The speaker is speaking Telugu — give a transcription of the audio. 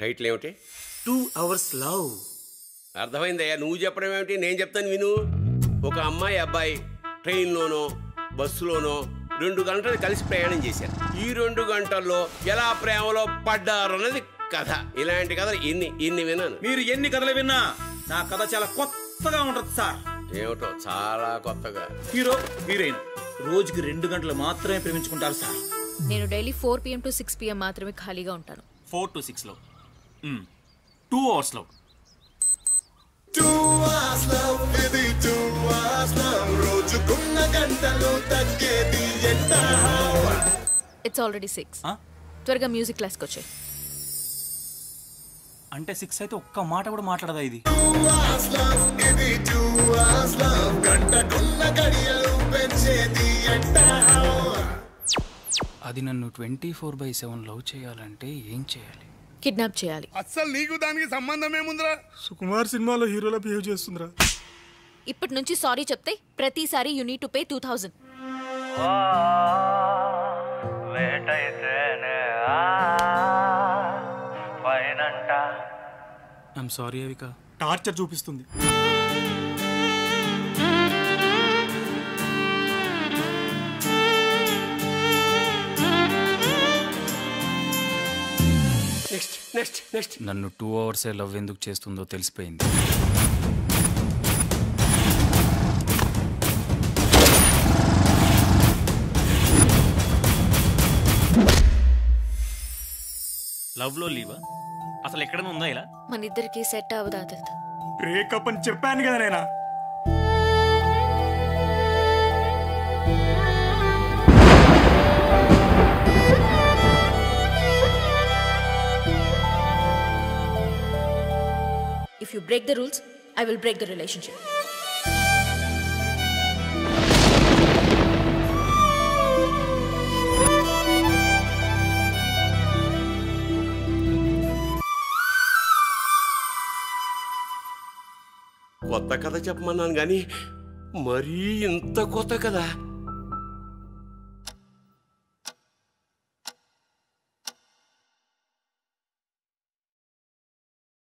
టైటిల్ ఏమిటి టూ అవర్స్ లవ్ అర్థమైందయ్యా నువ్వు చెప్పడం ఏమిటి నేను చెప్తాను విను ఒక అమ్మాయి అబ్బాయి ట్రైన్లోనో బస్సులోనో రెండు గంటలు కలిసి ప్రయాణం చేశారు ఈ రెండు గంటల్లో ఎలా ప్రేమలో పడ్డారు అన్నది కథ ఇలాంటి కథలు ఇన్ని ఇన్ని విన్నాను మీరు ఎన్ని కథలు విన్నా నా కథ చాలా కొత్తగా ఉంటుంది సార్ ఏమిటో చాలా కొత్తగా హీరో హీరోయిన్ రోజుకి రెండు గంటలు మాత్రమే ప్రేమించుకుంటారు సార్ నేను daily four PM to six PM మాత్రమే ఖాళీగా ఉంటాను ఫోర్ టు సిక్స్లో టూ అవర్స్లో టూ అవర్స్ లవ్ ఇది టూ అవర్స్ లవ్ రోజుకున్న గంటలు తగ్గేది ఎంత ఇట్స్ ఆల్రెడీ సిక్స్ ఆ? త్వరగా మ్యూజిక్ క్లాస్కి వచ్చాయి అంటే సిక్స్ అయితే ఒక్క మాట కూడా మాట్లాడదా ఇది టూ అవర్స్ లవ్ ఇది టూ అవర్స్ లవ్ గంటకున్న గడియలు పెంచేది ఎంత అది నన్ను twenty four by seven love చేయాలంటే ఏం చేయాలి కిడ్నాప్ చేయాలి అస్సలు నీకు దానికి సంబంధం ఏముందిరా సుకుమార్ సినిమాలో హీరోలా బిహేవ్ చేస్తుందిరా ఇప్పటి నుంచి సారీ చెప్తే ప్రతిసారి you need to pay two thousand I'm sorry అవిక టార్చర్ చూపిస్తుంది నెక్స్ట్ నెక్స్ట్ నెక్స్ట్ నన్ను టూ అవర్సే లవ్ ఎందుకు చేస్తుందో తెలిసిపోయింది లవ్లో లీవా అసలు ఎక్కడైనా ఉందా ఇలా మన ఇద్దరికి సెట్ అవ్వదు ఆదిత్య బ్రేకప్ అని చెప్పాను కదా నేనా if you break the rules I will break the relationship కొత్త కథ చెప్పమన్నాను కానీ మరీ ఇంత కొత్త కథ